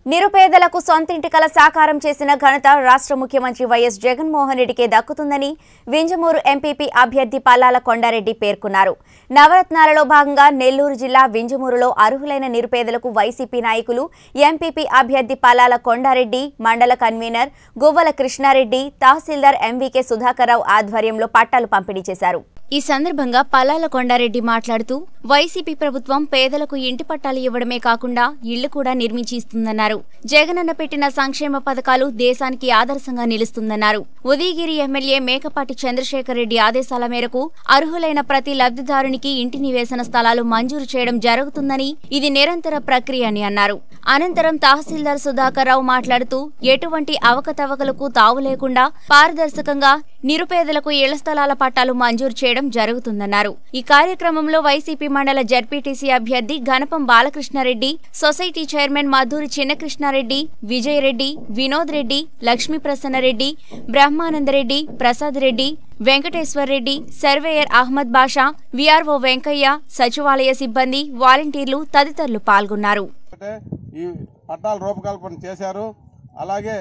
నిరుపేదలకు సొంతింటి కల సాకారం చేసిన ఘనత రాష్ట్ర ముఖ్యమంత్రి వైఎస్ జగన్మోహన్ రెడ్డికే దక్కుతుందని వింజమూరు ఎంపీపీ అభ్యర్థి పల్లాల కొండారెడ్డి పేర్కొన్నారు నవరత్నాలలో భాగంగా నెల్లూరు జిల్లా వింజమూరులో అర్హులైన నిరుపేదలకు వైసీపీ నాయకులు ఎంపీపీ అభ్యర్థి పల్లాల కొండారెడ్డి మండల కన్వీనర్ గువ్వల కృష్ణారెడ్డి తహసీల్దార్ ఎంవీకే సుధాకర్రావు ఆధ్వర్యంలో పట్టాలు పంపిణీ చేశారు ఈ సందర్భంగా పల్లాల కొండారెడ్డి మాట్లాడుతూ వైసీపీ ప్రభుత్వం పేదలకు ఇంటి పట్టాలు ఇవ్వడమే కాకుండా ఇళ్లు కూడా నిర్మించి ఇస్తుందన్నారు జగనన్న పెట్టిన సంక్షేమ పథకాలు దేశానికి ఆదర్శంగా నిలుస్తుందన్నారు ఉదయగిరి ఎమ్మెల్యే మేకపాటి చంద్రశేఖర్ రెడ్డి ఆదేశాల మేరకు అర్హులైన ప్రతి లబ్ధిదారునికి ఇంటి నివేశన స్థలాలు మంజూరు చేయడం జరుగుతుందని ఇది నిరంతర ప్రక్రియ అని అన్నారు అనంతరం తహసీల్దార్ సుధాకర్ రావు మాట్లాడుతూ ఎటువంటి అవకతవకలకు తావు లేకుండా పారదర్శకంగా నిరుపేదలకు ఇళ్ల స్థలాల పట్టాలు మంజూరు చేయడం జరుగుతుందన్నారు ఈ కార్యక్రమంలో వైసీపీ మండల జడ్పీటీసీ అభ్యర్థి Ganapam Balakrishnareddy society chairman Madhuri Chinnakrishnareddy Vijay Reddy Vinod Reddy Lakshmi Prasannareddy Brahmanandareddy Prasad Reddy Venkateswar Reddy surveyor Ahmed Basha VRO Venkaiah సచివాలయ సిబ్బంది వాలంటీర్లు తదితరులు పాల్గొన్నారు అయితే ఈ పట్టాల రూపకల్పన చేశారు అలాగే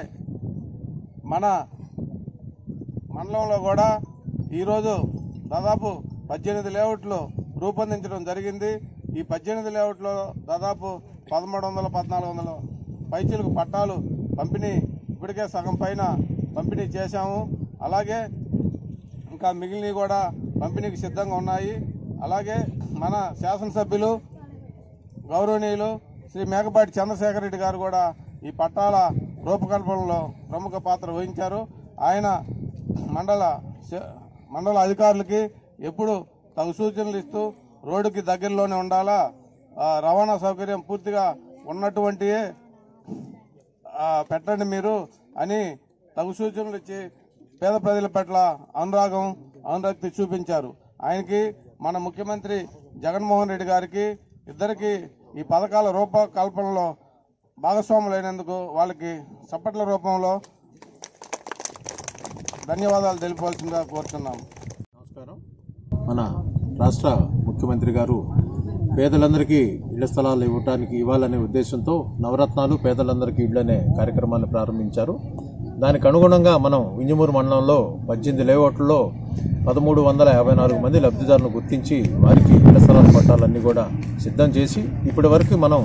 మన మండలంలో కూడా ఈరోజు దాదాపు పద్దెనిమిది లేఅవుట్లు రూపొందించడం జరిగింది ఈ పద్దెనిమిది లేఅవుట్లో దాదాపు పదమూడు వందల పద్నాలుగు వందల పైచీలకు పట్టాలు పంపిణీ ఇప్పటికే సగం పైన పంపిణీ చేశాము అలాగే ఇంకా మిగిలినవి కూడా పంపిణీకి సిద్ధంగా ఉన్నాయి అలాగే మన శాసనసభ్యులు గౌరవనీయులు శ్రీ మేకపాటి చంద్రశేఖర్ రెడ్డి గారు కూడా ఈ పట్టాల రూపకల్పనలో ప్రముఖ పాత్ర వహించారు ఆయన మండల శ- మండల అధికారులకి ఎప్పుడు తగు సూచనలు ఇస్తూ రోడ్డుకి దగ్గరలోనే ఉండాలా ఆ, రవాణా సౌకర్యం పూర్తిగా ఉన్నటువంటి పెట్టండి మీరు అని తగు సూచనలు ఇచ్చి పేద ప్రజల పట్ల అనురాగం అనురక్తి చూపించారు ఆయనకి మన ముఖ్యమంత్రి జగన్మోహన్ రెడ్డి గారికి ఇద్దరికి ఈ పథకాల రూపకల్పనలో భాగస్వాములైనందుకు వాళ్ళకి చప్పట్ల రూపంలో ధన్యవాదాలు తెలిపవలసిందిగా కోరుతున్నాం నమస్కారం మన రాష్ట్ర ముఖ్యమంత్రి గారు పేదలందరికీ ఇళ్ల స్థలాలు ఇవ్వటానికి ఇవ్వాలనే ఉద్దేశంతో నవరత్నాలు పేదలందరికీ ఇళ్లనే కార్యక్రమాన్ని ప్రారంభించారు దానికి అనుగుణంగా మనం వింజమూరు మండలంలో పద్దెనిమిది లేఅవుట్లలో పదమూడు వందల యాభై నాలుగు మంది లబ్ధిదారులను గుర్తించి వారికి ఇళ్ల స్థలాల పట్టాలన్నీ కూడా సిద్ధం చేసి ఇప్పటి వరకు మనం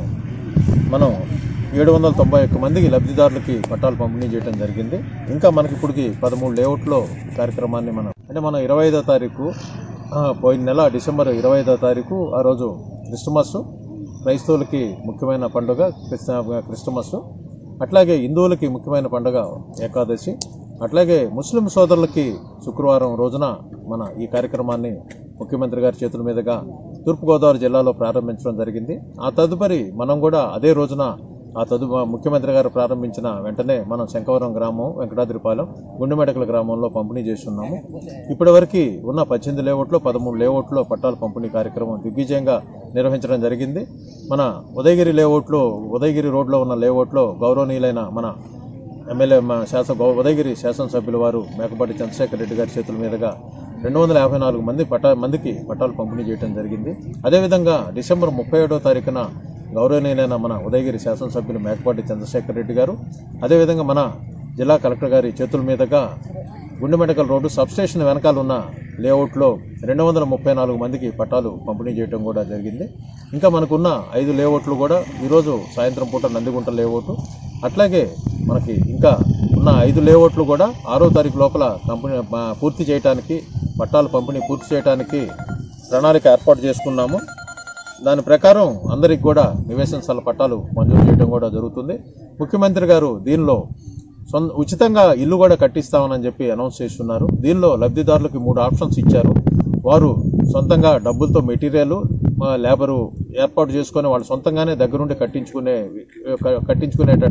మనం ఏడు వందల తొంభై ఒక్క మందికి లబ్ధిదారులకి పట్టాలు పంపిణీ చేయడం జరిగింది ఇంకా మనకి ఇప్పటికి పదమూడు లేఅవుట్లో కార్యక్రమాన్ని మనం అంటే మనం ఇరవై ఐదో తారీఖు ఆ, పోయిన నెల డిసెంబర్ ఇరవై ఐదో తారీఖు ఆ రోజు క్రిస్టమస్ క్రైస్తవులకి ముఖ్యమైన పండుగ క్రిస్త క్రిస్టమస్ అట్లాగే హిందువులకి ముఖ్యమైన పండుగ ఏకాదశి అట్లాగే ముస్లిం సోదరులకి శుక్రవారం రోజున మన ఈ కార్యక్రమాన్ని ముఖ్యమంత్రి గారి చేతుల మీదుగా తూర్పుగోదావరి జిల్లాలో ప్రారంభించడం జరిగింది ఆ తదుపరి మనం కూడా అదే రోజున ఆ తదు ముఖ్యమంత్రి గారు ప్రారంభించిన వెంటనే మనం శంకవరం గ్రామం వెంకటాద్రిపాలెం గుండెమెడకల గ్రామంలో పంపిణీ చేస్తున్నాము ఇప్పటివరకు ఉన్న పద్దెనిమిది లేఅవుట్లో పదమూడు లేఅవుట్లో పట్టాల పంపిణీ కార్యక్రమం దిగ్విజయంగా నిర్వహించడం జరిగింది మన ఉదయగిరి లేఅవుట్లో ఉదయగిరి రోడ్లో ఉన్న లేఅవుట్లో గౌరవనీయులైన మన ఎమ్మెల్యే మా శాసన గౌ- ఉదయగిరి శాసనసభ్యుల వారు మేకపాటి చంద్రశేఖర్ రెడ్డి గారి చేతుల మీదుగా రెండు వందల యాభై నాలుగు మంది పట్టా మందికి పట్టాలు పంపిణీ చేయడం జరిగింది అదేవిధంగా డిసెంబర్ ముప్పై ఏడో తారీఖున గౌరవనీయులైన మన ఉదయగిరి శాసనసభ్యులు మేకపాటి చంద్రశేఖర్ రెడ్డి గారు అదేవిధంగా మన జిల్లా కలెక్టర్ గారి చేతుల మీదుగా గుండెమెడకల్ రోడ్డు సబ్స్టేషన్ వెనకాల ఉన్న లేఅవుట్లో రెండు వందల ముప్పై నాలుగు మందికి పట్టాలు పంపిణీ చేయడం కూడా జరిగింది ఇంకా మనకున్న ఐదు లేఅవుట్లు కూడా ఈరోజు సాయంత్రం పూట నందిగుంట లేఅవుట్ అట్లాగే మనకి ఇంకా ఉన్న ఐదు లేఅవుట్లు కూడా ఆరో తారీఖు లోపల కంపెనీ ఆ, పూర్తి చేయడానికి పట్టాలు పంపిణీ పూర్తి చేయడానికి ప్రణాళిక ఏర్పాటు చేసుకున్నాము దాని ప్రకారం అందరికి కూడా నివేశన స్థల పట్టాలు మంజూరు చేయడం కూడా జరుగుతుంది ముఖ్యమంత్రి గారు దీనిలో సొంత ఉచితంగా ఇల్లు కూడా కట్టిస్తామని చెప్పి అనౌన్స్ చేస్తున్నారు దీనిలో లబ్ధిదారులకు మూడు ఆప్షన్స్ ఇచ్చారు వారు సొంతంగా డబ్బులతో మెటీరియల్ లేబరు ఏర్పాటు చేసుకొని వాళ్ళు సొంతంగానే దగ్గరుండి కట్టించుకునే కట్టించుకునేటట్టు